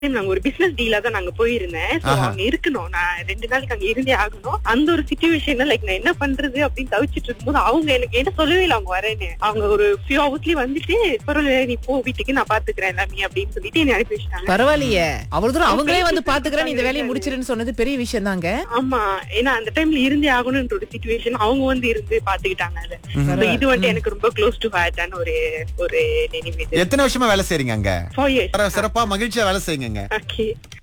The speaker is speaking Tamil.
நாங்க ஒரு பிசினஸ் டீலா தான் நாங்க போயிருந்தேன் சோ ஆஹா. அங்க இருக்கணும் நான் ரெண்டு நாளைக்கு அங்க இருந்தே ஆகணும் அந்த ஒரு சுச்சுவேஷன்ல லைக் நான் என்ன பண்றது அப்படின்னு தவிச்சிட்டு இருக்கும்போது அவங்க எனக்கு என்ன சொல்லவே இல்லை அவங்க வரேன்னு அவங்க ஒரு ஃபியூ ஹவர்ஸ்லயே வந்துட்டு பரவாயில்ல நீ போ வீட்டுக்கு நான் பாத்துக்கிறேன் எல்லாமே அப்படின்னு சொல்லிட்டு என்னை அனுப்பி வச்சிட்டாங்க பரவாயில்லையே அவ்வளவு தூரம் அவங்களே வந்து பேசிட்டு பாத்துக்கிறேன் நீ இந்த வேலையை இருக்காங்க. முடிச்சிருன்னு சொன்னது பெரிய விஷயம் தாங்க ஆமா ஏன்னா அந்த டைம்ல இருந்தே ஆகணும்ன்ற ஒரு சுச்சுவேஷன் அவங்க வந்து இருந்து பாத்துக்கிட்டாங்க அதை So இது வந்துட்டு எனக்கு ரொம்ப க்ளோஸ் டு ஹார்ட்டான ஒரு ஒரு நினைவு எத்தனை வருஷமா வேலை செய்றீங்க அங்க ஃபோர் இயர்ஸ் சிறப்பா மகிழ்ச்சியா வேலை செய்யுங்க ஓகே